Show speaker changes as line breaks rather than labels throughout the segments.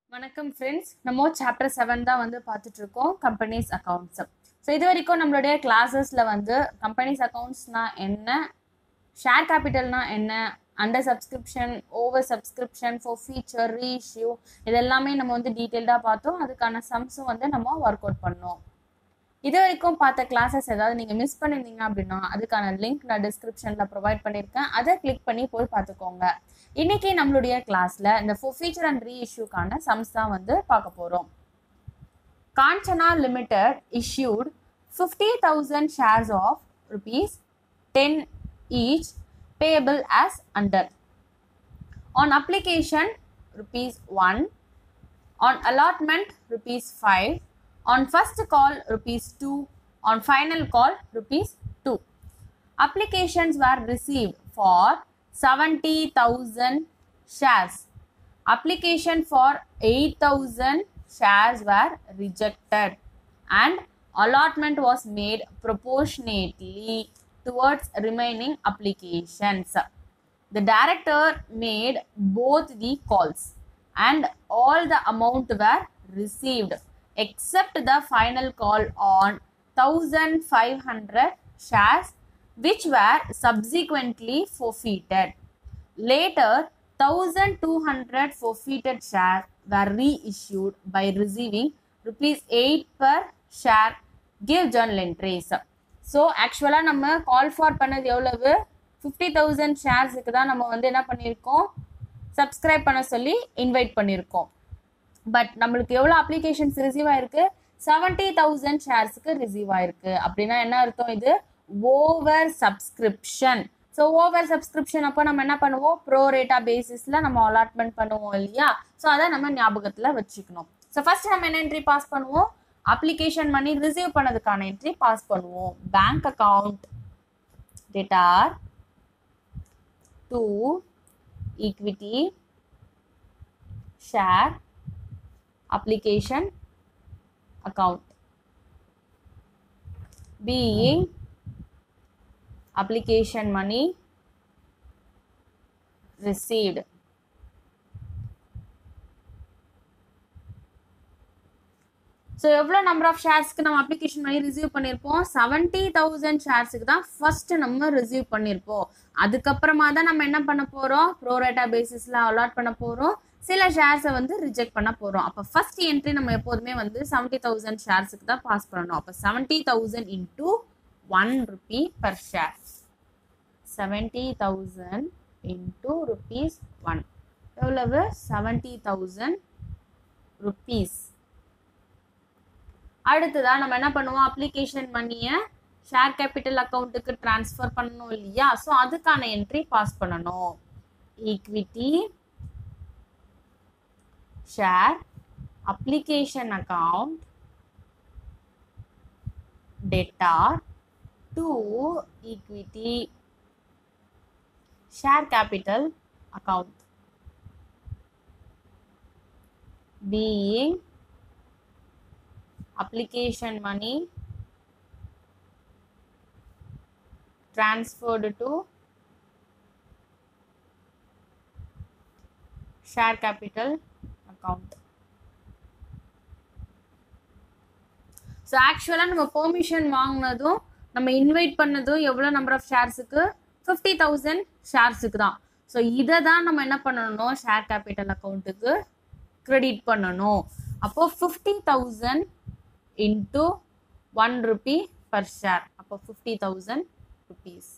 வணக்கம் ஃப்ரெண்ட்ஸ் நம்ம chapter seven தான் வந்து பார்த்துட்டு இருக்கோம் கம்பெனிஸ் அக்கௌண்ட்ஸ் ஸோ இது வரைக்கும் நம்மளுடைய கிளாஸஸில் வந்து கம்பெனிஸ் அக்கௌண்ட்ஸ்னா என்ன ஷேர் கேபிட்டல்னா என்ன under subscription over subscription forfeiture reissue இதெல்லாமே நம்ம வந்து டீட்டெயில்டாக பார்த்தோம் அதுக்கான சம்ஸும் வந்து நம்ம ஒர்க் அவுட் பண்ணோம் இது வரைக்கும் பார்த்த கிளாஸஸ் ஏதாவது நீங்கள் மிஸ் பண்ணியிருந்தீங்க அப்படின்னா அதுக்கான லிங்க் நான் டிஸ்கிரிப்ஷனில் ப்ரொவைட் பண்ணியிருக்கேன் அதை கிளிக் பண்ணி போய் பார்த்துக்கோங்க இன்னைக்கு நம்மளுடைய கிளாஸ்ல இந்த ஃபீச்சர் அண்ட் ரீஇஷ்யூக்கான சம்ஸ் தான் வந்து பார்க்க போறோம் Kanchana limited issued fifty thousand shares of rupees ten each payable as under on application rupees one on allotment rupees five on first call rupees two on final call rupees two applications were received for 70,000 shares. Application for 8,000 shares were rejected and allotment was made proportionately towards remaining applications. The director made both the calls and all the amount were received except the final call on 1500 shares which were subsequently forfeited. Later, 1200 forfeited shares were reissued by receiving rupees 8 per share. Give journal entries. So ஆக்சுவலாக நம்ம call for பண்ணது எவ்வளவு fifty thousand ஷேர்ஸுக்கு தான் நம்ம வந்து என்ன பண்ணியிருக்கோம் சப்ஸ்கிரைப் பண்ண சொல்லி இன்வைட் பண்ணியிருக்கோம் பட் நம்மளுக்கு எவ்வளோ அப்ளிகேஷன்ஸ் ரிசீவ் ஆயிருக்கு செவன்டி தௌசண்ட் ஷேர்ஸுக்கு ரிசீவ் ஆயிருக்கு அப்படின்னா என்ன அர்த்தம் இது over subscription so over subscription அப்போ நம்ம என்ன பண்ணுவோம் ப்ரோ ரேட்டா பேசிஸில் நம்ம அலாட்மெண்ட் பண்ணுவோம் இல்லையா ஸோ அதை நம்ம ஞாபகத்தில் வச்சுக்கணும் ஸோ ஃபர்ஸ்ட் நம்ம என்ன என்ட்ரி பாஸ் பண்ணுவோம் அப்ளிகேஷன் பண்ணி ரிசீவ் பண்ணதுக்கான என்ட்ரி பாஸ் பண்ணுவோம் bank account debtor to equity share application account being application money received so எவ்வளோ நம்பர் ஆஃப் ஷேர்ஸ்க்கு நம்ம அப்ளிகேஷன் பண்ணி ரிசீவ் பண்ணியிருப்போம் செவன்ட்டி தௌசண்ட் ஷேர்ஸுக்கு தான் ஃபர்ஸ்ட் நம்ம ரிசீவ் பண்ணியிருப்போம் அதுக்கப்புறமா தான் நம்ம என்ன பண்ண போகிறோம் ப்ரோரேட்டா பேசிஸில் அலாட் பண்ண போகிறோம் சில ஷேர்ஸை வந்து ரிஜெக்ட் பண்ண போகிறோம் அப்போ ஃபர்ஸ்ட் என்ட்ரி நம்ம எப்போதுமே வந்து செவன்ட்டி தௌசண்ட் ஷேர்ஸுக்கு தான் பாஸ் பண்ணணும் அப்போ seventy thousand into one rupee per share seventy thousand into rupees one எவ்வளவு செவன்ட்டி தௌசண்ட் ருபீஸ் அடுத்ததான் நம்ம என்ன பண்ணுவோம் அப்ளிகேஷன் பண்ணிய ஷேர் கேபிட்டல் அக்கௌண்ட்டுக்கு ட்ரான்ஸ்ஃபர் பண்ணணும் இல்லையா ஸோ அதுக்கான என்ட்ரி பாஸ் பண்ணணும் equity share application account data to equity share capital account being application money transferred to share capital account so ஆக்சுவலாக நம்ம பெர்மிஷன் வாங்கினதும் நம்ம இன்வைட் பண்ணதும் எவ்வளோ நம்பர் ஆஃப் ஷேர்ஸுக்கு ஃபிஃப்டி தௌசண்ட் ஷேர்ஸுக்கு தான் ஸோ இதை தான் நம்ம என்ன பண்ணணும் ஷேர் கேபிட்டல் அக்கௌண்ட்டுக்கு கிரெடிட் பண்ணணும் அப்போது fifty thousand into one rupee per share அப்போ fifty thousand rupees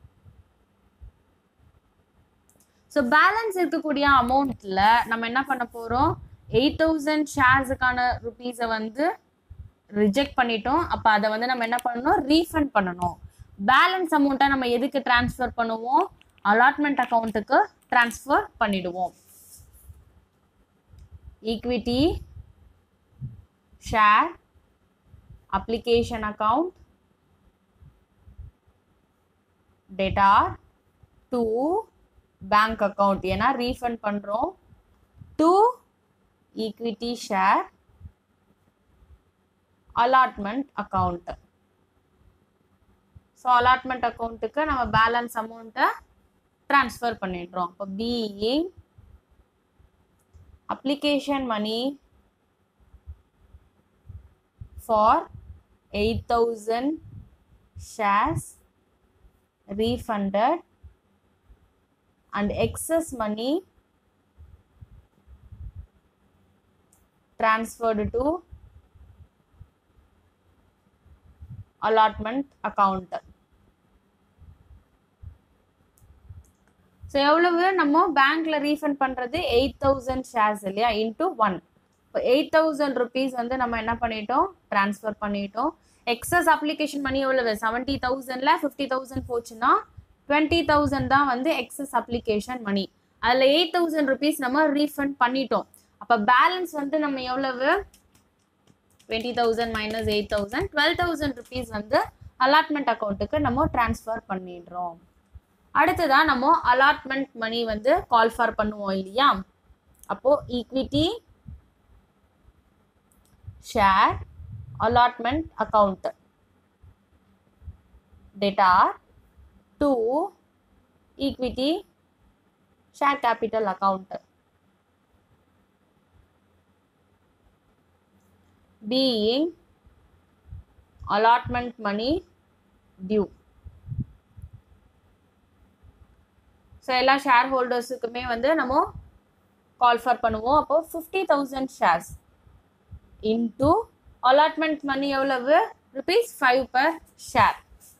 so balance இருக்கக்கூடிய அமௌண்ட்டில் நம்ம என்ன பண்ண போகிறோம் எயிட் தௌசண்ட் ஷேர்ஸுக்கான ருபீஸை வந்து ரிஜெக்ட் பண்ணிட்டோம் அப்போ அதை வந்து நம்ம என்ன பண்ணணும் ரீஃபண்ட் பண்ணணும் பேலன்ஸ் அமௌண்ட்டை நம்ம எதுக்கு ட்ரான்ஸ்ஃபர் பண்ணுவோம் அலாட்மெண்ட் அக்கௌண்ட்டுக்கு ட்ரான்ஸ்ஃபர் பண்ணிடுவோம் equity share application account debtor to bank account ஏன்னா ரீஃபண்ட் பண்ணுறோம் to equity share allotment account so allotment அக்கௌண்ட்டுக்கு நம்ம பேலன்ஸ் அமௌண்ட்டை ட்ரான்ஸ்ஃபர் பண்ணிடுறோம் அப்போ being application money for 8000 shares refunded and excess money transferred to allotment account so எவ்வளவு நம்ம பேங்க்ல ரீஃபண்ட் பண்றது எயிட் தௌசண்ட் ஷேர்ஸ் இல்லையா இன்டூ ஒன் இப்போ எயிட் தௌசண்ட் ருபீஸ் வந்து நம்ம என்ன பண்ணிட்டோம் ட்ரான்ஸ்ஃபர் பண்ணிட்டோம் எக்ஸஸ் அப்ளிகேஷன் மணி எவ்வளவு செவன்ட்டி தௌசண்ட்ல ஃபிஃப்டி தௌசண்ட் போச்சுன்னா டுவெண்ட்டி தௌசண்ட் தான் வந்து எக்ஸஸ் அப்ளிகேஷன் மணி அதில் எயிட் தௌசண்ட் ருபீஸ் நம்ம ரீஃபண்ட் பண்ணிட்டோம் அப்போ பேலன்ஸ் வந்து நம்ம எவ்வளவு twenty thousand minus eight thousand twelve thousand rupees வந்து அலாட்மெண்ட் அக்கௌண்ட்டுக்கு நம்ம ட்ரான்ஸ்ஃபர் பண்ணிடுறோம் அடுத்ததான் நம்ம அலாட்மெண்ட் மணி வந்து கால் ஃபார் பண்ணுவோம் இல்லையா அப்போ equity share allotment account debtor to equity share capital account being allotment money due so எல்லா ஷேர் ஹோல்டர்ஸுக்குமே வந்து நம்ம கால் ஃபார் பண்ணுவோம் அப்போ fifty thousand shares into allotment money எவ்வளவு ருபீஸ் ஃபைவ் பர் ஷேர்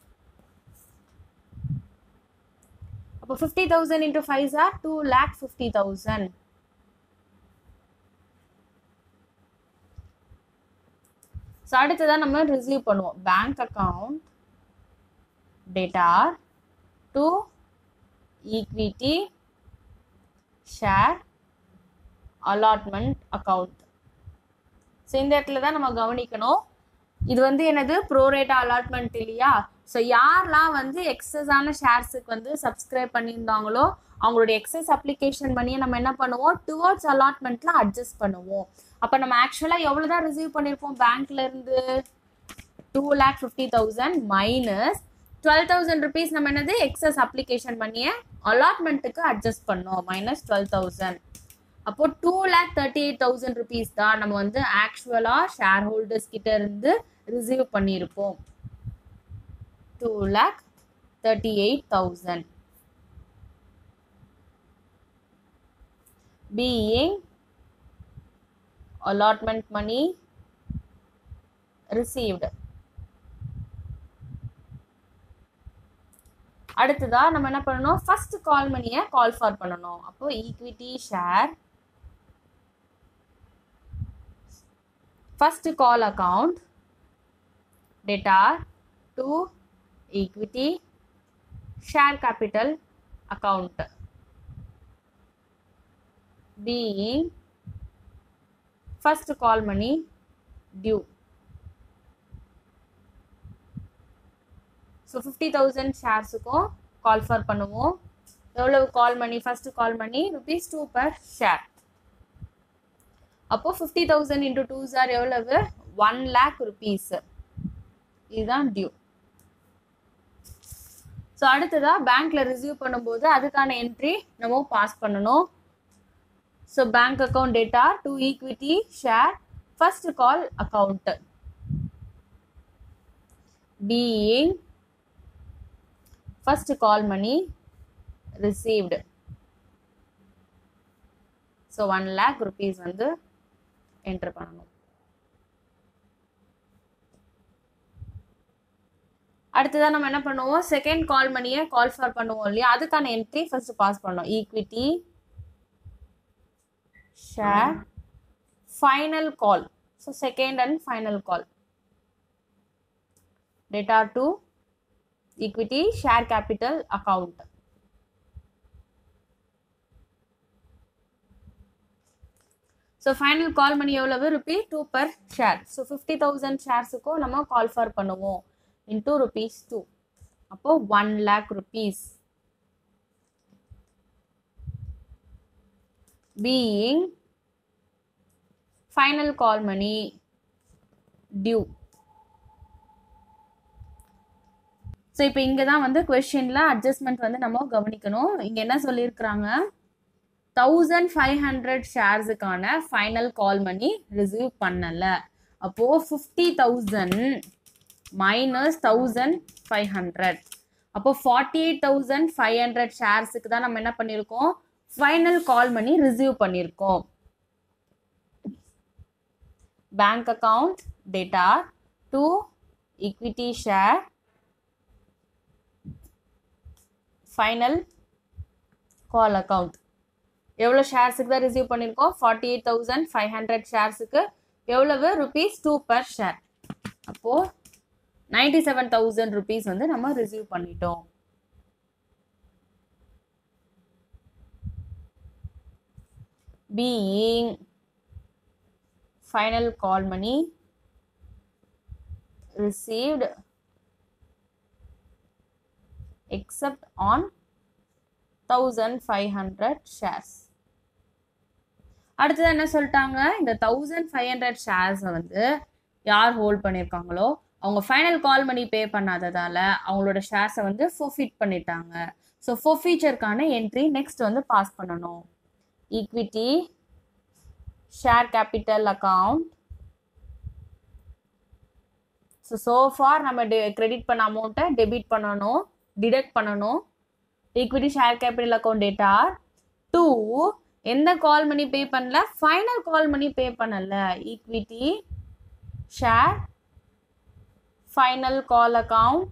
அப்போ fifty thousand into five sir two lakh fifty thousand so அடுத்ததான் நம்ம ரிசீவ் பண்ணுவோம் bank account debtor to equity share allotment account so இந்த இடத்துல தான் நம்ம கவனிக்கணும் இது வந்து என்னது ப்ரோரேட்டா அலாட்மெண்ட் இல்லையா ஸோ யாரெல்லாம் வந்து எக்ஸஸான ஷேர்ஸுக்கு வந்து சப்ஸ்கிரைப் பண்ணியிருந்தாங்களோ அவங்களுடைய எக்ஸஸ் அப்ளிகேஷன் பண்ணியை நம்ம என்ன பண்ணுவோம் டுவர்ட்ஸ் அலாட்மெண்ட்ல அட்ஜஸ்ட் பண்ணுவோம் அப்போ நம்ம ஆக்சுவலாக எவ்வளோ தான் ரிசீவ் பண்ணியிருப்போம் பேங்க்ல இருந்து two lakh fifty thousand minus twelve thousand rupees நம்ம என்னது எக்ஸஸ் அப்ளிகேஷன் பண்ணியே அலாட்மெண்ட்டுக்கு அட்ஜஸ்ட் பண்ணோம் மைனஸ் டுவெல் தௌசண்ட் அப்போ two lakh thirty eight thousand rupees தான் நம்ம வந்து ஆக்சுவலாக ஷேர் ஹோல்டர்ஸ் கிட்ட இருந்து ரிசீவ் பண்ணியிருப்போம் two lakh thirty eight thousand being allotment money received அடுத்ததா நம்ம என்ன பண்ணணும் ஃபர்ஸ்ட் கால் மணியை கால் ஃபார் பண்ணணும் அப்போ equity share first call account debtor to equity share capital account being first call money due so fifty thousand ஷேர்ஸுக்கும் கால் ஃபார் பண்ணுவோம் எவ்வளவு call money first call money rupees two per share அப்போ fifty thousand into two sir எவ்வளவு one lakh rupees இதுதான் due so அடுத்ததா பேங்க்ல receive பண்ணும்போது அதுக்கான என்ட்ரி நம்ம பாஸ் பண்ணணும் so bank account debtor to equity share first call account being first call money received so one lakh rupees வந்து என்டர் பண்ணணும் அடுத்ததான் நம்ம என்ன பண்ணுவோம் செகண்ட் கால் மணியை கால் ஃபார் பண்ணுவோம் இல்லையா அதுக்கான என்ட்ரி ஃபர்ஸ்ட் பாஸ் பண்ணோம் equity share final call so second and final call data to equity share capital account so final call money எவ்வளவு rupee two per share so fifty thousand ஷேர்ஸுக்கும் நம்ம call for பண்ணுவோம் into rupees two அப்போ one lakh rupees being final call money due so இப்போ இங்கே தான் வந்து கொஷினில் அட்ஜஸ்ட்மெண்ட் வந்து நம்ம கவனிக்கணும் இங்கே என்ன சொல்லியிருக்கிறாங்க தௌசண்ட் ஃபைவ் ஹண்ட்ரட் ஷேர்ஸுக்கான ஃபைனல் கால் மணி ரிசீவ் பண்ணலை அப்போது fifty thousand minus thousand five hundred அப்போ forty eight thousand five hundred ஷேர்ஸுக்கு தான் நம்ம என்ன பண்ணியிருக்கோம் ஃபைனல் கால் மணி ரிசீவ் பண்ணியிருக்கோம் bank account debtor to equity share final call account எவ்வளோ ஷேர்ஸுக்கு தான் ரிசீவ் பண்ணியிருக்கோம் forty eight thousand five hundred ஷேர்ஸுக்கு எவ்வளவு ருபீஸ் டூ பர் ஷேர் அப்போது நைன்டி செவன் தௌசண்ட் ருபீஸ் வந்து நம்ம ரிசீவ் பண்ணிட்டோம் being final call money received except on 1500 shares அடுத்தது என்ன சொல்லிட்டாங்க இந்த தௌசண்ட் ஃபைவ் ஹண்ட்ரட் ஷேர்ஸை வந்து யார் ஹோல்ட் பண்ணியிருக்காங்களோ அவங்க ஃபைனல் கால் மணி பே பண்ணாததால அவங்களோட ஷேர்ஸை வந்து ஃபோஃபிட் பண்ணிட்டாங்க ஸோ ஃபோஃபீச்சருக்கான என்ட்ரி நெக்ஸ்ட் வந்து பாஸ் பண்ணணும் equity share capital account so so for நம்ம கிரெடிட் பண்ண அமௌண்ட்டை டெபிட் பண்ணணும் டிடெக்ட் பண்ணணும் equity share capital account debtor to எந்த கால் மணி பே பண்ணல ஃபைனல் கால் மணி பே பண்ணல equity share final call account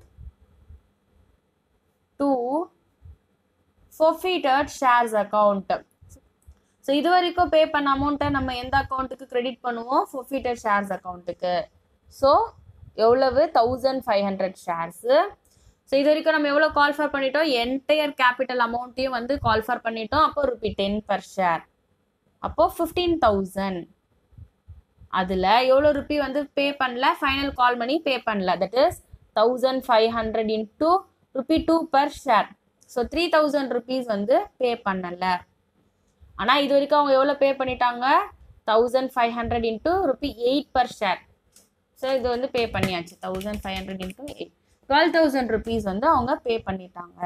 to forfeited shares account so இது வரைக்கும் பே பண்ண அமௌண்ட்டை நம்ம எந்த அக்கௌண்ட்டுக்கு கிரெடிட் பண்ணுவோம் forfeited ஷேர்ஸ் அக்கௌண்ட்டுக்கு ஸோ எவ்வளவு thousand five hundred shares so இது வரைக்கும் நம்ம எவ்வளோ கால்ஃபர் பண்ணிட்டோம் என்டையர் கேபிட்டல் அமௌண்ட்டையும் வந்து கால்ஃபர் பண்ணிட்டோம் அப்போ ருபி டென் பர் ஷேர் அப்போ ஃபிஃப்டீன் தௌசண்ட் அதில் எவ்வளோ ருபி வந்து பே பண்ணல ஃபைனல் கால் மணி பே பண்ணல that is thousand five hundred into rupee two per share so three thousand rupees வந்து பே பண்ணலை ஆனால் இது வரைக்கும் அவங்க எவ்வளோ பே பண்ணிட்டாங்க thousand five hundred into rupee eight per share so இது வந்து பே பண்ணியாச்சு thousand five hundred into eight twelve thousand rupees வந்து அவங்க பே பண்ணிட்டாங்க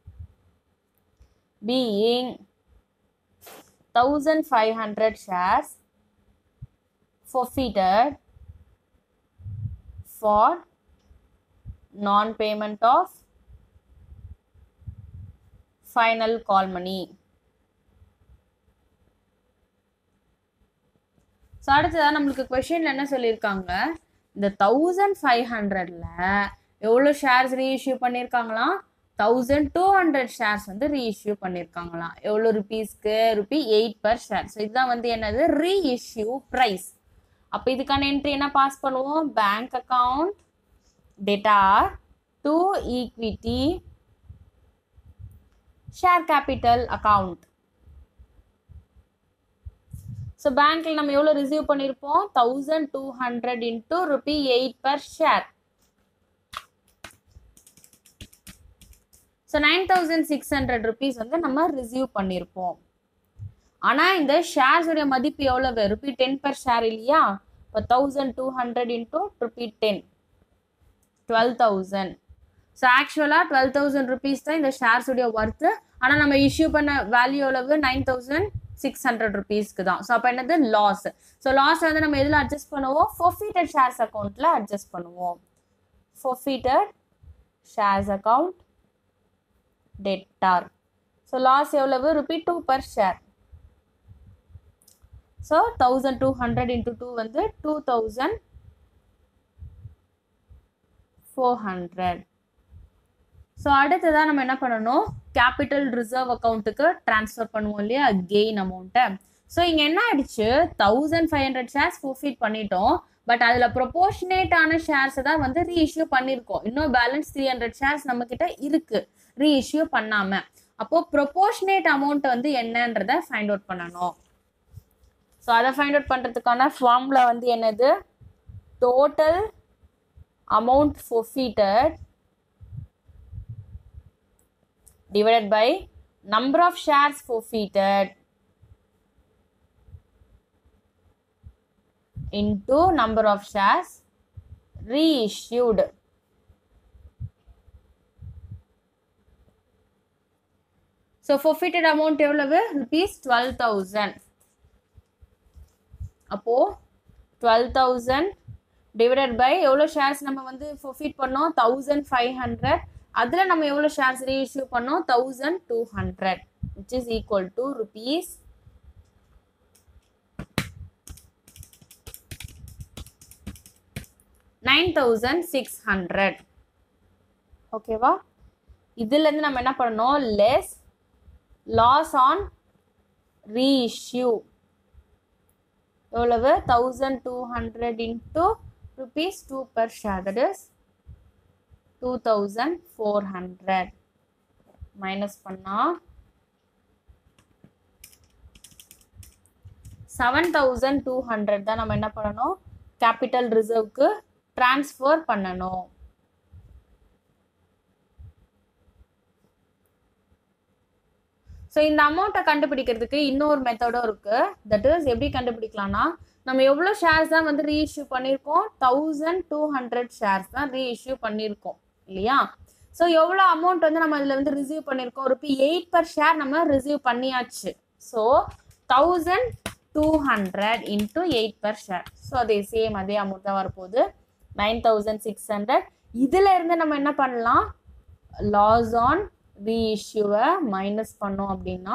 being thousand five hundred shares forfeited for non-payment of final call money. So அடுத்ததாக நம்மளுக்கு கொஷினில் என்ன சொல்லியிருக்காங்க இந்த தௌசண்ட் ஃபைவ் ஹண்ட்ரடில் எவ்வளோ ஷேர்ஸ் ரீஇஷ்யூ பண்ணியிருக்காங்களாம் தௌசண்ட் டூ ஹண்ட்ரட் ஷேர்ஸ் வந்து ரீஇஷ்யூ பண்ணியிருக்காங்களாம் எவ்வளோ ருபீஸ்க்கு rupee eight per share so இதுதான் வந்து என்னது ரீஇஷ்யூ ப்ரைஸ் அப்போ இதுக்கான என்ட்ரி என்ன பாஸ் பண்ணுவோம் bank account debtor to equity share capital account so பேங்க்ல நம்ம எவ்வளோ ரிசீவ் பண்ணியிருப்போம் thousand two hundred into rupee eight per share so nine thousand six hundred rupees வந்து நம்ம ரிசீவ் பண்ணியிருப்போம் ஆனால் இந்த ஷேர்ஸுடைய மதிப்பு எவ்வளவு ருபி டென் பர் ஷேர் இல்லையா இப்போ thousand two hundred into rupee ten twelve thousand so ஆக்சுவலாக டுவெல் தௌசண்ட் ருபீஸ் தான் இந்த ஷேர்ஸுடைய ஒர்த்து ஆனால் நம்ம இஷ்யூ பண்ண வேல்யூ எவ்வளவு நைன் தௌசண்ட் சிக்ஸ் ஹண்ட்ரட் ருபீஸ்க்கு தான் ஸோ அப்போ என்னது லாஸ் ஸோ லாஸ் வந்து நம்ம எதில் அட்ஜஸ்ட் பண்ணுவோம் ஃபொஃபீட்டட் ஷேர்ஸ் அக்கௌண்ட்டில் அட்ஜஸ்ட் பண்ணுவோம் forfeited shares account debtor so loss எவ்வளவு rupee two per share so thousand two hundred into two வந்து two thousand four hundred so அடுத்ததாக நம்ம என்ன பண்ணணும் கேபிட்டல் ரிசர்வ் அக்கௌண்ட்டுக்கு ட்ரான்ஸ்ஃபர் பண்ணுவோம் இல்லையா கெயின் அமௌண்ட்டை ஸோ இங்கே என்ன ஆயிடுச்சு thousand five hundred shares forfeit பண்ணிட்டோம் பட் அதில் ப்ரொபோர்ஷனேட்டான ஷேர்ஸை தான் வந்து ரீஇஷ்யூ பண்ணியிருக்கோம் இன்னும் பேலன்ஸ் த்ரீ ஹண்ட்ரட் ஷேர்ஸ் நம்மக்கிட்ட இருக்கு ரீஇஷ்யூ பண்ணாமல் அப்போது ப்ரொபோர்ஷனேட் அமௌண்ட் வந்து என்னன்றதை ஃபைண்ட் அவுட் பண்ணணும் ஸோ அதை ஃபைண்ட் அவுட் பண்ணுறதுக்கான ஃபார்முலா வந்து என்னது total amount forfeited divided by number of shares forfeited into number of shares reissued. So forfeited amount எவ்வளவு ருபீஸ் டுவெல் தௌசண்ட் அப்போ டுவெல் தௌசண்ட் டிவைடட் பை எவ்வளோ ஷேர்ஸ் நம்ம வந்து ஃபொஃபிட் பண்ணோம் தௌசண்ட் ஃபைவ் ஹண்ட்ரட் அதில் நம்ம எவ்வளோ ஷேர்ஸ் ரீஇஷ்யூ பண்ணோம் thousand two hundred which is equal to rupees nine thousand six hundred ஓகேவா இதுலேருந்து நம்ம என்ன பண்ணணும் லெஸ் லாஸ் ஆன் ரீஇஷ்யூ எவ்வளவு thousand two hundred into rupees two per share that is two thousand four hundred minus பண்ணால் seven thousand two hundred தான் நம்ம என்ன பண்ணணும் கேபிட்டல் ரிசர்வ்க்கு ட்ரான்ஸ்ஃபர் பண்ணணும் ஸோ இந்த அமௌண்ட்டை கண்டுபிடிக்கிறதுக்கு இன்னொரு மெத்தடும் இருக்கு தட் இஸ் எப்படி கண்டுபிடிக்கலாம்னா நம்ம எவ்வளோ ஷேர்ஸ் தான் வந்து ரீஇஷ்யூ பண்ணியிருக்கோம் தௌசண்ட் டூ ஹண்ட்ரட் ஷேர்ஸ் தான் ரீஇஷ்யூ பண்ணியிருக்கோம் இல்லையா ஸோ எவ்வளோ அமௌண்ட் வந்து நம்ம இதில் வந்து ரிசீவ் பண்ணியிருக்கோம் ருபி எயிட் பர் ஷேர் நம்ம ரிசீவ் பண்ணியாச்சு so thousand two hundred into eight per share so அதே சேம் அதே அமௌண்ட் தான் வரப்போகுது நைன் தௌசண்ட் சிக்ஸ் ஹண்ட்ரட் இதில் இருந்து நம்ம என்ன பண்ணலாம் லாஸ் ஆன் ரீஇஷ்யூவை மைனஸ் பண்ணோம் அப்படின்னா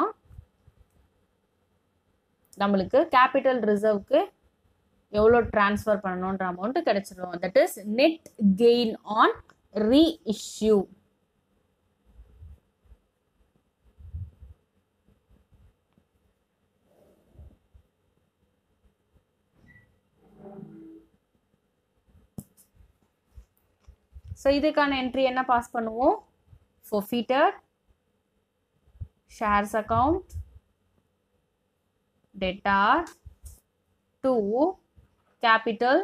நம்மளுக்கு கேபிட்டல் ரிசர்வ்க்கு எவ்வளோ ட்ரான்ஸ்ஃபர் பண்ணணுன்ற அமௌண்ட் கிடைச்சிடும் that is net gain on reissue so இதுக்கான என்ட்ரி என்ன பாஸ் பண்ணுவோம் forfeited shares account debtor to capital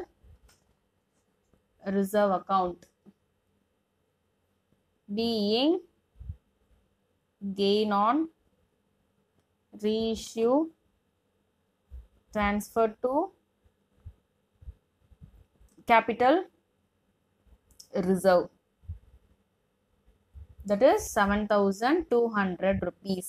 reserve account being gain on reissue transfer to capital reserve that is 7200 rupees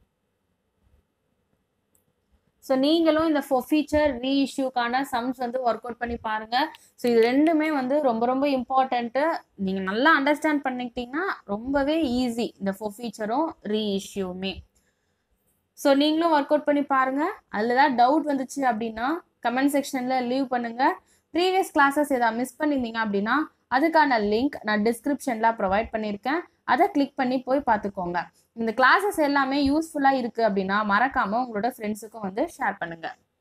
so நீங்களும் இந்த forfeiture ரீஇஷ்யூக்கான sums வந்து work out பண்ணி பாருங்க so இது ரெண்டுமே வந்து ரொம்ப ரொம்ப இம்பார்ட்டண்ட்டு நீங்கள் நல்லா அண்டர்ஸ்டாண்ட் பண்ணிக்கிட்டீங்கன்னா ரொம்பவே ஈஸி இந்த ஃபீச்சரும் ரீஇஷ்யூமே ஸோ நீங்களும் ஒர்க் அவுட் பண்ணி பாருங்க அதில் ஏதாவது டவுட் வந்துச்சு அப்படின்னா கமெண்ட் செக்ஷனில் லீவ் பண்ணுங்க ப்ரீவியஸ் கிளாஸஸ் ஏதாவது மிஸ் பண்ணியிருந்தீங்க அப்படின்னா அதுக்கான லிங்க் நான் டிஸ்கிரிப்ஷனில் ப்ரொவைட் பண்ணியிருக்கேன் அதை கிளிக் பண்ணி போய் பார்த்துக்கோங்க இந்த கிளாஸஸ் எல்லாமே யூஸ்ஃபுல்லாக இருக்குது அப்படின்னா மறக்காமல் உங்களோட ஃப்ரெண்ட்ஸுக்கும் வந்து ஷேர் பண்ணுங்கள்